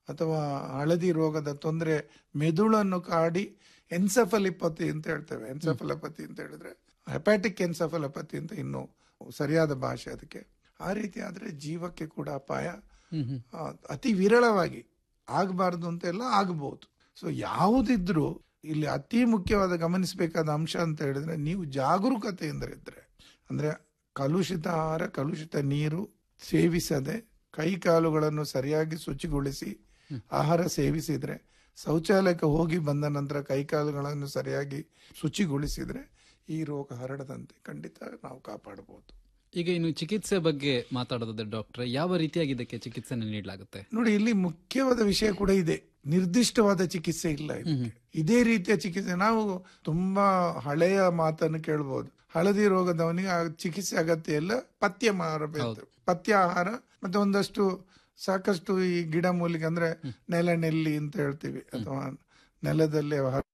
ಅಥವಾ ಹಳದಿ ರೋಗದ ತೊಂದರೆ ಮೆದುಳನ್ನು ಕಾಡಿ ಎನ್ಸಫಲಿಪತಿ ಅಂತ ಹೇಳ್ತೇವೆ ಎನ್ಸಫಲಪತಿ ಅಂತ ಹೇಳಿದ್ರೆ ಹೆಪಾಟಿಕ್ ಎನ್ಸಫಲಪತಿ ಅಂತ ಇನ್ನು ಸರಿಯಾದ ಭಾಷೆ ಅದಕ್ಕೆ ಆ ರೀತಿ ಆದ್ರೆ ಜೀವಕ್ಕೆ ಕೂಡ ಅಪಾಯ ಆ, ಅತಿ ವಿರಳವಾಗಿ ಆಗಬಾರ್ದು ಅಂತ ಎಲ್ಲ ಆಗಬಹುದು ಸೊ ಯಾವುದಿದ್ರು ಇಲ್ಲಿ ಅತಿ ಮುಖ್ಯವಾದ ಗಮನಿಸಬೇಕಾದ ಅಂಶ ಅಂತ ಹೇಳಿದ್ರೆ ನೀವು ಜಾಗರೂಕತೆಯಿಂದ ಇದ್ರೆ ಅಂದ್ರೆ ಕಲುಷಿತ ಆಹಾರ ಕಲುಷಿತ ನೀರು ಸೇವಿಸದೆ ಕೈ ಕಾಲುಗಳನ್ನು ಸರಿಯಾಗಿ ಶುಚಿಗೊಳಿಸಿ ಆಹಾರ ಸೇವಿಸಿದ್ರೆ ಶೌಚಾಲಯಕ್ಕೆ ಹೋಗಿ ಬಂದ ನಂತರ ಕೈ ಕಾಲುಗಳನ್ನು ಸರಿಯಾಗಿ ಶುಚಿಗೊಳಿಸಿದ್ರೆ ಈ ರೋಗ ಹರಡದಂತೆ ಖಂಡಿತ ನಾವು ಕಾಪಾಡಬಹುದು ಈಗ ಇನ್ನು ಚಿಕಿತ್ಸೆ ಬಗ್ಗೆ ಮಾತಾಡೋದಾದ್ರೆ ಡಾಕ್ಟರ್ ಯಾವ ರೀತಿಯಾಗಿ ಇದಕ್ಕೆ ಚಿಕಿತ್ಸೆನ ನೀಡಲಾಗುತ್ತೆ ನೋಡಿ ಇಲ್ಲಿ ಮುಖ್ಯವಾದ ವಿಷಯ ಕೂಡ ಇದೆ ನಿರ್ದಿಷ್ಟವಾದ ಚಿಕಿತ್ಸೆ ಇಲ್ಲ ಇದಕ್ಕೆ ಇದೇ ರೀತಿಯ ಚಿಕಿತ್ಸೆ ನಾವು ತುಂಬಾ ಹಳೆಯ ಮಾತನ್ನು ಕೇಳಬಹುದು ಹಳದಿ ರೋಗದವನಿಗೆ ಆ ಚಿಕಿತ್ಸೆ ಅಗತ್ಯ ಇಲ್ಲ ಪಥ್ಯ ಮಾಡಬೇಕು ಪಥ್ಯ ಆಹಾರ ಮತ್ತೆ ಒಂದಷ್ಟು ಸಾಕಷ್ಟು ಈ ಗಿಡ ಮೂಲಿಕೆ ಅಂದ್ರೆ ನೆಲನೆಲ್ಲಿ ಅಂತ ಹೇಳ್ತೀವಿ ಅಥವಾ ನೆಲದಲ್ಲಿ